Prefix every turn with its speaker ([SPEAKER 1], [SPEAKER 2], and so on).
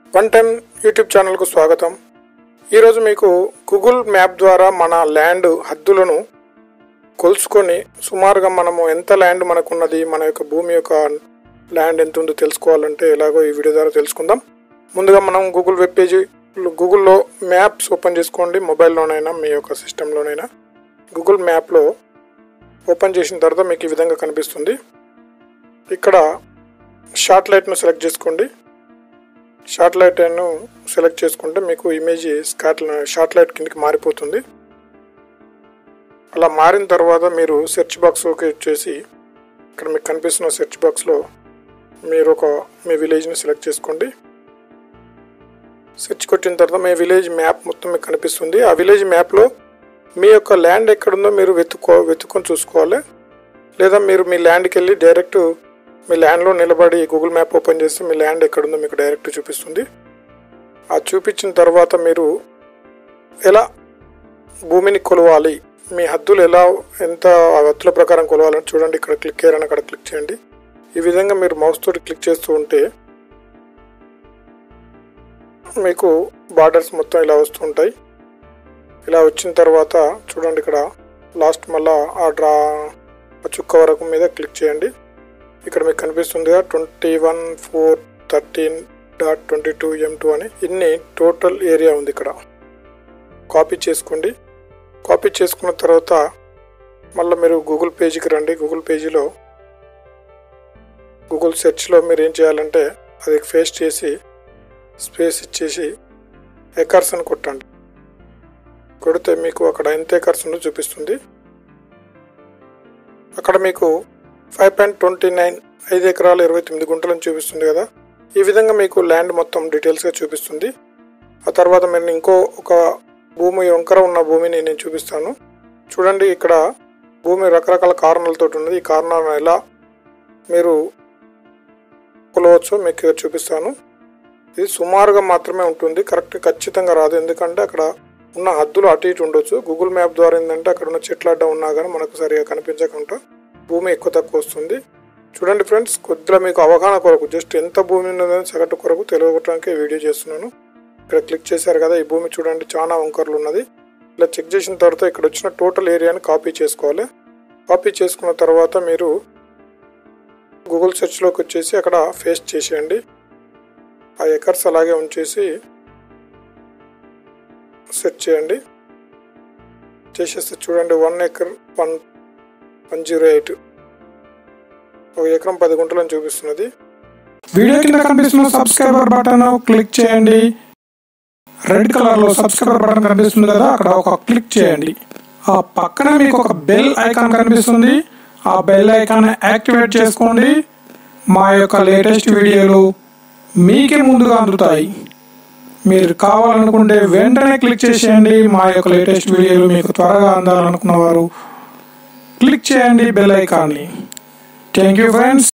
[SPEAKER 1] one time YouTube ఛానల్కు స్వాగతం ఈరోజు మీకు గూగుల్ మ్యాప్ ద్వారా మన ల్యాండ్ హద్దులను కొలుసుకొని సుమారుగా మనము ఎంత ల్యాండ్ మనకున్నది మన యొక్క భూమి యొక్క ల్యాండ్ ఎంత ఉందో తెలుసుకోవాలంటే ఎలాగో ఈ వీడియో ద్వారా తెలుసుకుందాం ముందుగా మనం గూగుల్ వెబ్ పేజీ గూగుల్లో మ్యాప్స్ ఓపెన్ చేసుకోండి మొబైల్లోనైనా మీ యొక్క సిస్టంలోనైనా గూగుల్ మ్యాప్లో ఓపెన్ చేసిన తర్వాత మీకు ఈ విధంగా కనిపిస్తుంది ఇక్కడ షార్ట్ లైట్ను సెలెక్ట్ చేసుకోండి షార్ట్ లైట్ను సెలెక్ట్ చేసుకుంటే మీకు ఇమేజ్ స్కాట్ షార్ట్ లైట్ కిందకి మారిపోతుంది అలా మారిన తర్వాత మీరు సెర్చ్ బాక్స్లోకి వచ్చేసి ఇక్కడ మీకు కనిపిస్తున్న సెర్చ్ బాక్స్లో మీరు ఒక మీ విలేజ్ని సెలెక్ట్ చేసుకోండి సెర్చ్ కొట్టిన తర్వాత మీ విలేజ్ మ్యాప్ మొత్తం మీకు కనిపిస్తుంది ఆ విలేజ్ మ్యాప్లో మీ యొక్క ల్యాండ్ ఎక్కడుందో మీరు వెతుక్కో వెతుక్కొని చూసుకోవాలి లేదా మీరు మీ ల్యాండ్కి వెళ్ళి డైరెక్ట్ మీ ల్యాండ్లో నిలబడి గూగుల్ మ్యాప్ ఓపెన్ చేస్తే మీ ల్యాండ్ ఎక్కడుందో మీకు డైరెక్ట్ చూపిస్తుంది ఆ చూపించిన తర్వాత మీరు ఎలా భూమిని కొలవాలి మీ హద్దులు ఎలా ఎంత ఆ హద్దుల ప్రకారం కొలవాలని చూడండి ఇక్కడ క్లిక్ చేయాలని అక్కడ క్లిక్ చేయండి ఈ విధంగా మీరు మౌస్ తోటి క్లిక్ చేస్తూ ఉంటే మీకు బార్డర్స్ మొత్తం ఇలా వస్తూ ఉంటాయి ఇలా వచ్చిన తర్వాత చూడండి ఇక్కడ లాస్ట్ మళ్ళా ఆ డ్రా ఆ చుక్క వరకు మీద క్లిక్ చేయండి ఇక్కడ మీకు కనిపిస్తుందిగా twenty one four thirteen dot twenty two M two అని ఇన్ని టోటల్ ఏరియా ఉంది ఇక్కడ కాపీ చేసుకోండి కాపీ చేసుకున్న తర్వాత మళ్ళీ మీరు గూగుల్ పేజీకి రండి గూగుల్ పేజీలో గూగుల్ సెర్చ్లో మీరు ఏం చేయాలంటే అది ఫేస్ చేసి స్పేస్ ఇచ్చేసి ఎకర్స్ అని కొట్టండి కొడితే మీకు అక్కడ ఎంత ఎకర్స్ ఉందో చూపిస్తుంది అక్కడ మీకు ఫైవ్ పాయింట్ ట్వంటీ నైన్ ఐదు ఎకరాలు ఇరవై తొమ్మిది గుంటలను చూపిస్తుంది కదా ఈ విధంగా మీకు ల్యాండ్ మొత్తం డీటెయిల్స్గా చూపిస్తుంది ఆ తర్వాత నేను ఇంకో ఒక భూమి వంకర ఉన్న భూమిని నేను చూపిస్తాను చూడండి ఇక్కడ భూమి రకరకాల కారణాలతో ఉన్నది ఈ కారణాలను ఎలా మీరు కొలవచ్చో మీకు ఇక్కడ చూపిస్తాను ఇది సుమారుగా మాత్రమే ఉంటుంది కరెక్ట్ ఖచ్చితంగా రాదు ఎందుకంటే అక్కడ ఉన్న హద్దులు అటు ఇటు ఉండొచ్చు గూగుల్ మ్యాప్ ద్వారా ఏంటంటే అక్కడ ఉన్న చెట్ల అడ్డం ఉన్నా కానీ మనకు సరిగా కనిపించకుండా భూమి ఎక్కువ తక్కువ వస్తుంది చూడండి ఫ్రెండ్స్ కొద్దిగా మీకు అవగాహన కొరకు జస్ట్ ఎంత భూమి ఉన్నదని సగటు కొరకు తెలియటానికి వీడియో చేస్తున్నాను ఇక్కడ క్లిక్ చేశారు కదా ఈ భూమి చూడండి చాలా వంకర్లు ఉన్నది ఇలా చెక్ చేసిన తర్వాత ఇక్కడ వచ్చిన టోటల్ ఏరియాని కాపీ చేసుకోవాలి కాపీ చేసుకున్న తర్వాత మీరు గూగుల్ సెర్చ్లోకి వచ్చేసి అక్కడ ఫేస్ట్ చేసేయండి ఆ ఎకర్స్ అలాగే ఉంచేసి సెట్ చేయండి చేసేస్తే చూడండి one acre one one zero eight ఒక ఎకరం పది గుంటలను చూపిస్తున్నది
[SPEAKER 2] వీడియో కింద కనిపిస్తున్న సబ్స్క్రైబర్ బటన్ క్లిక్ చేయండి రెడ్ కలర్ లో సబ్స్క్రైబర్ బటన్ కనిపిస్తుంది కదా అక్కడ ఒక క్లిక్ చేయండి ఆ పక్కన మీకు ఒక బెల్ ఐకాన్ కనిపిస్తుంది ఆ బెల్ ఐకాన్ యాక్టివేట్ చేసుకోండి మా యొక్క లేటెస్ట్ వీడియోలు మీకే ముందుగా అందుతాయి మీరు కావాలనుకుంటే వెంటనే క్లిక్ చేసేయండి మా యొక్క లేటెస్ట్ వీడియోలు మీకు త్వరగా అందాలనుకున్న వారు క్లిక్ చేయండి బెల్ ఐకాన్ని థ్యాంక్ యూ ఫ్రెండ్స్